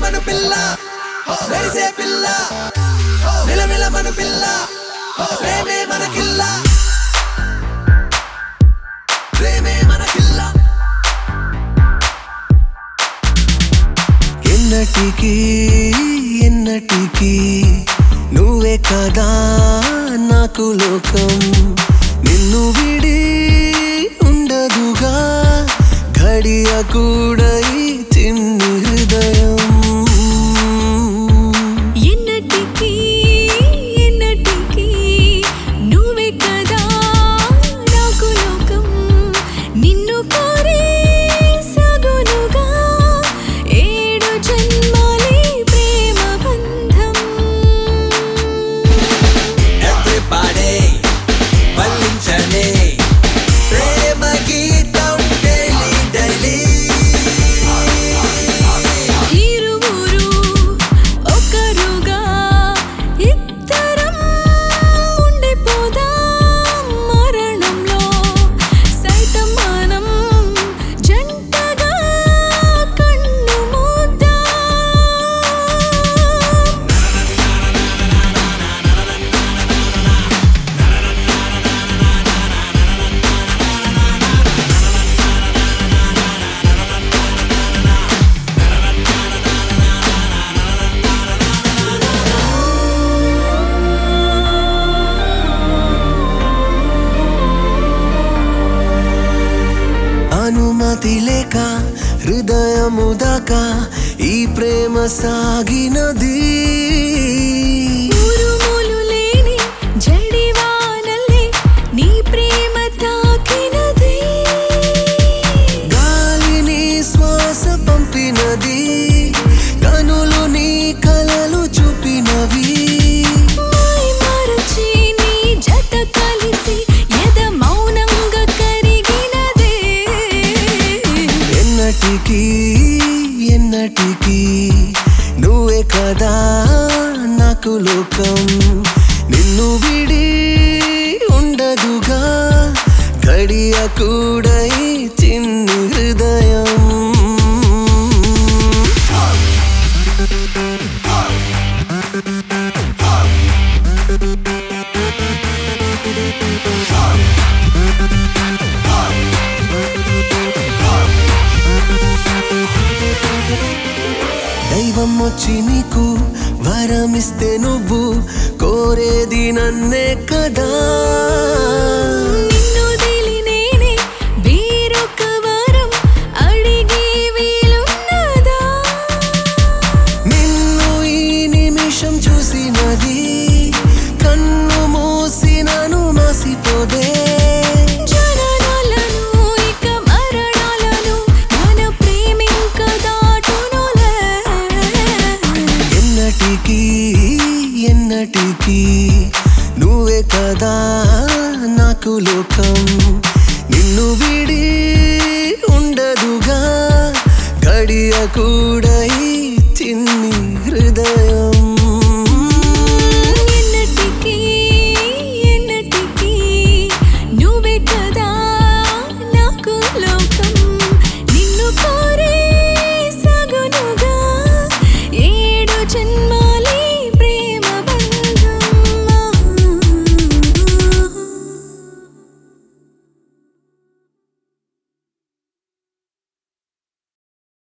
మన పిల్ల మెరిసే పిల్ల మిలమిల మన పిల్ల ప్రేమే మన కిల్ల ప్రేమే మన కిల్ల ఎన్నటికీ ఎన్నటికీ నువ్వే కదా నాకు లోకం నిన్ను విడి ఉండదుగా ఘడియ కూడా ఈ చిన్ని హృదయం ఎన్నటికీ ఎన్నటికీ నువ్వే కదా నాకు లోకం నిన్ను కోరే సగునుగా ఏడు జన్మాలే ప్రేమ బంధం Everybody, వల్లించండి ప్రేమ గీతం డైలీ డైలీ ఇరువురు ఒకరుగా ఇద్దరం ఉండిపోదాం మరణంలో సైతం మనం జంటగా కన్ను మూద్దాం అనుమతి లేక హృదయము దాకా ఈ ప్రేమ సాగినది ఊరుములు లేని జడివానల్లే నీ ప్రేమ తాకినది గాలిని శ్వాస పంపినది కనులు నీ కలలు చూపినవి మై మరచి నీ జత కలిసి ఎద మౌనంగా కరిగినదే ఎన్నటికీ ఎన్నటికీ నువ్వే కదా నాకు లోకం నిన్ను విడి ఉండదుగా గడియ కూడా ఈ చిన్ని హృదయం దైవం వచ్చి నీకు వరమిస్తే నువ్వు కోరేది నన్నే కదా నిన్ను దిలి నేనే వేరొక వరం అడిగే వీలున్నదా నిన్ను ఈ నిమిషం చూసినది కన్ను మూసినను మసిపోదే జననాలను ఇక మరణాలను మన ప్రేమింక దాటునులే ఎన్నటికీ ఎన్నటికీ నువ్వే కదా నాకు లోకం నిన్ను విడి ఉండదుగా గడియ కూడా ఈ చిన్ని హృదయం